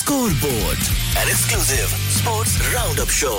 Scoreboard, an exclusive sports roundup show.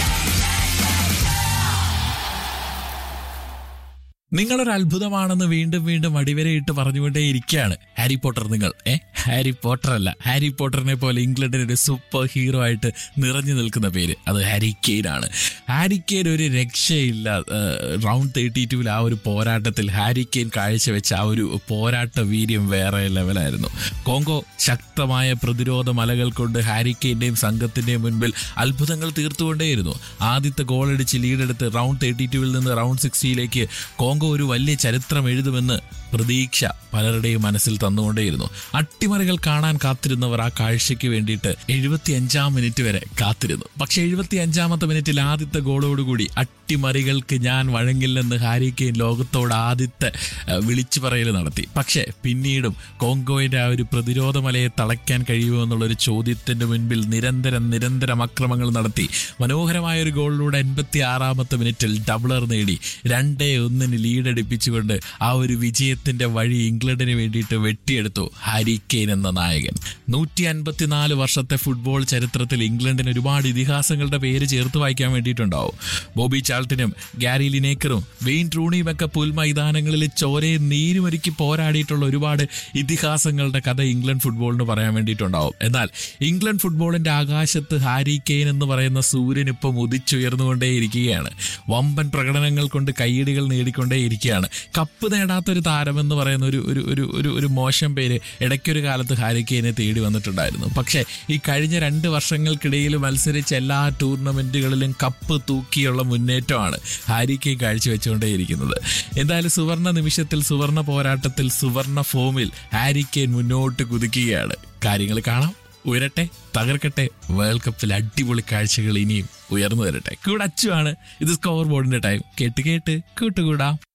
നിങ്ങളൊരു അത്ഭുതമാണെന്ന് വീണ്ടും വീണ്ടും അടിവരയിട്ട് പറഞ്ഞുകൊണ്ടേ ഇരിക്കുകയാണ് ഹാരി പോട്ടർ നിങ്ങൾ ഏ ഹാരി പോട്ടർ അല്ല ഹാരി പോട്ടറിനെ പോലെ ഇംഗ്ലണ്ടിന് ഒരു സൂപ്പർ ഹീറോ ആയിട്ട് നിറഞ്ഞു നിൽക്കുന്ന പേര് അത് ഹാരി കെയ്ൻ ആണ് ഹാരി കെയ്ൻ ഒരു രക്ഷയില്ല റൗണ്ട് തേർട്ടി ടൂവിൽ ആ ഒരു പോരാട്ടത്തിൽ ഹാരി കെയ്ൻ കാഴ്ചവെച്ച ആ ഒരു പോരാട്ട വീര്യം വേറെ ലെവലായിരുന്നു കോങ്കോ ശക്തമായ പ്രതിരോധ മലകൾ കൊണ്ട് ഹാരി കെയ്ൻ്റെയും സംഘത്തിൻ്റെയും മുൻപിൽ അത്ഭുതങ്ങൾ തീർത്തുകൊണ്ടേയിരുന്നു ആദ്യത്തെ ഗോളടിച്ച് ലീഡെടുത്ത് റൗണ്ട് തേർട്ടി ടൂവിൽ നിന്ന് റൗണ്ട് സിക്സ്റ്റിയിലേക്ക് കോങ്കോ ഒരു വലിയ ചരിത്രം എഴുതുമെന്ന് പ്രതീക്ഷ പലരുടെയും മനസ്സിൽ തന്നുകൊണ്ടേയിരുന്നു അട്ടിമറികൾ കാണാൻ കാത്തിരുന്നവർ ആ കാഴ്ചയ്ക്ക് വേണ്ടിയിട്ട് എഴുപത്തി അഞ്ചാം മിനിറ്റ് വരെ കാത്തിരുന്നു പക്ഷെ എഴുപത്തി അഞ്ചാമത്തെ മിനിറ്റിൽ ആദ്യത്തെ ഗോളോടുകൂടി അട്ടിമറികൾക്ക് ഞാൻ വഴങ്ങില്ലെന്ന് ഹാരി കെയ്ൻ ലോകത്തോട് ആദ്യത്തെ ഏഹ്, വിളിച്ചു പറയൽ നടത്തി പക്ഷേ പിന്നീടും കോങ്കോയുടെ ആ ഒരു പ്രതിരോധ മലയെ തളയ്ക്കാൻ കഴിയുമോ എന്നുള്ളൊരു ചോദ്യത്തിന്റെ മുൻപിൽ നിരന്തരം നിരന്തരം അക്രമങ്ങൾ നടത്തി മനോഹരമായ ഒരു ഗോളിലൂടെ എൺപത്തി ആറാമത്തെ മിനിറ്റിൽ ഡബിളർ നേടി രണ്ടേ ഒന്നിന് ലീഡ് അടിപ്പിച്ചുകൊണ്ട് ആ ഒരു വിജയത്തിന്റെ വഴി ഇംഗ്ലണ്ടിന് വേണ്ടിയിട്ട് വെട്ടിയെടുത്തു ഹാരി കെയ്ൻ എന്ന നായകൻ നൂറ്റി അൻപത്തിനാല് വർഷത്തെ ഫുട്ബോൾ ചരിത്രത്തിൽ ഇംഗ്ലണ്ടിന് ഒരുപാട് ഇതിഹാസങ്ങളുടെ പേര് ചേർത്ത് വായിക്കാൻ വേണ്ടിയിട്ടുണ്ടാവും ബോബി ചാൾട്ടിനും ഗാരി ലിനേക്കറും വെയിൻ ട്രൂണിയും ഒക്കെ പുൽമൈതാനങ്ങളിൽ ചോരയെ നീരുമൊരുക്കി പോരാടിയിട്ടുള്ള ഒരുപാട് ഇതിഹാസങ്ങളുടെ കഥ ഇംഗ്ലണ്ട് ഫുട്ബോളിന് പറയാൻ വേണ്ടിയിട്ടുണ്ടാവും എന്നാൽ ഇംഗ്ലണ്ട് ഫുട്ബോളിന്റെ ആകാശത്ത് ഹാരി കെയ്ൻ എന്ന് പറയുന്ന സൂര്യൻ ഇപ്പം ഉദിച്ചുയർന്നുകൊണ്ടേയിരിക്കുകയാണ് വമ്പൻ പ്രകടനങ്ങൾ കൊണ്ട് കയ്യടികൾ നേടിക്കൊണ്ടേയിരിക്കുകയാണ് കപ്പ് നേടാത്തൊരു താരമെന്ന് പറയുന്ന ഒരു ഒരു ഒരു ഒരു ഒരു മോശം പേര് ഇടയ്ക്കൊരു കാലത്ത് ഹാരി കെയ്നെ തേടി വന്നിട്ടുണ്ടായിരുന്നു പക്ഷേ ഈ കഴിഞ്ഞ രണ്ട് വർഷങ്ങൾക്കിടയിൽ മത്സരിച്ച എല്ലാ ടൂർണമെന്റുകളിലും കപ്പ് തൂക്കിയുള്ള മുന്നേറ്റമാണ് ഹാരി കെയ്ൻ കാഴ്ചവെച്ചുകൊണ്ടേയിരിക്കുന്നത് എന്തായാലും സുവർണ നിമിഷത്തിൽ സുവർണ പോരാട്ടത്തിൽ സുവർണ ഫോമിൽ ഹാരി കെയ്ൻ മുന്നോട്ട് കുതിക്കുകയാണ് കാര്യങ്ങൾ കാണാം ഉയരട്ടെ തകർക്കട്ടെ വേൾഡ് കപ്പിൽ അടിപൊളി കാഴ്ചകൾ ഇനിയും ഉയർന്നു വരട്ടെ കൂടെ അച്ചുവാണ് ഇത് സ്കോർ ബോർഡിന്റെ ടൈം കേട്ട് കേട്ട് കൂട്ടുകൂടാം